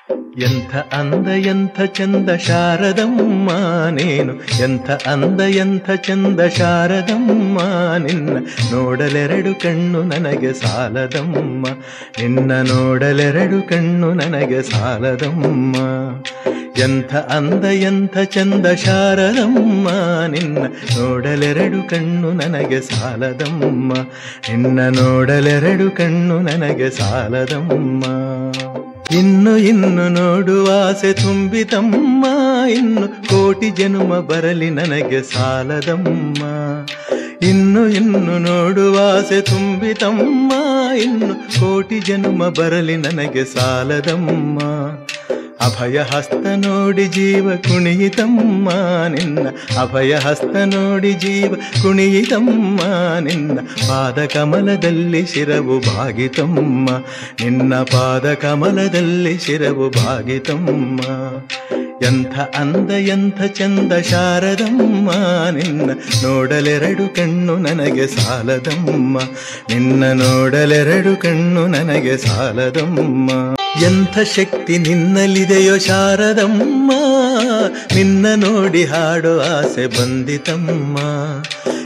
ಎಂಥ ಅಂದ ಎಂಥ ಚಂದ ಶಾರದಮ್ಮ ನೀನು ಎಂಥ ಅಂದ ಎಂಥ ಚಂದ ಶಾರದಮ್ಮ ನಿನ್ನ ನೋಡಲೆರಡು ಕಣ್ಣು ನನಗೆ ಸಾಲದಮ್ಮ ನಿನ್ನ ನೋಡಲೆರಡು ಕಣ್ಣು ನನಗೆ ಸಾಲದಮ್ಮ ಎಂಥ ಅಂದ ಎಂಥ ಚಂದ ಶಾರದಮ್ಮ ನಿನ್ನ ನೋಡಲೆರಡು ಕಣ್ಣು ನನಗೆ ಸಾಲದಮ್ಮ ನಿನ್ನ ನೋಡಲೆರಡು ಕಣ್ಣು ನನಗೆ ಸಾಲದಮ್ಮ ಇನ್ನು ಇನ್ನು ನೋಡುವ ಆಸೆ ತುಂಬಿತಮ್ಮ ಇನ್ನು ಕೋಟಿ ಜನುಮ ಬರಲಿ ನನಗೆ ಸಾಲದಮ್ಮ ಇನ್ನು ಇನ್ನು ನೋಡುವ ಆಸೆ ತುಂಬಿತಮ್ಮ ಇನ್ನು ಕೋಟಿ ಜನುಮ ಬರಲಿ ನನಗೆ ಸಾಲದಮ್ಮ ಅಭಯ ಹಸ್ತ ನೋಡಿ ಜೀವ ಕುಣಿಯಿತಮ್ಮ ನಿನ್ನ ಅಭಯ ಹಸ್ತ ನೋಡಿ ಜೀವ ಕುಣಿಯಿತಮ್ಮ ನಿನ್ನ ಪಾದ ಕಮಲದಲ್ಲಿ ಶಿರವು ಭಾಗಿತಮ್ಮ ನಿನ್ನ ಪಾದ ಕಮಲದಲ್ಲಿ ಶಿರವು ಭಾಗಿತಮ್ಮ ಎಂಥ ಅಂದ ಎಂಥ ಚಂದ ಶಾರದಮ್ಮ ನಿನ್ನ ನೋಡಲೆರಡು ಕಣ್ಣು ನನಗೆ ಸಾಲದಮ್ಮ ನಿನ್ನ ನೋಡಲೆರಡು ಕಣ್ಣು ನನಗೆ ಸಾಲದಮ್ಮ ಎಂಥ ಶಕ್ತಿ ನಿನ್ನಲ್ಲಿದೆಯೋ ಶಾರದಮ್ಮ ನಿನ್ನ ನೋಡಿ ಹಾಡೋ ಆಸೆ ಬಂದಿತಮ್ಮ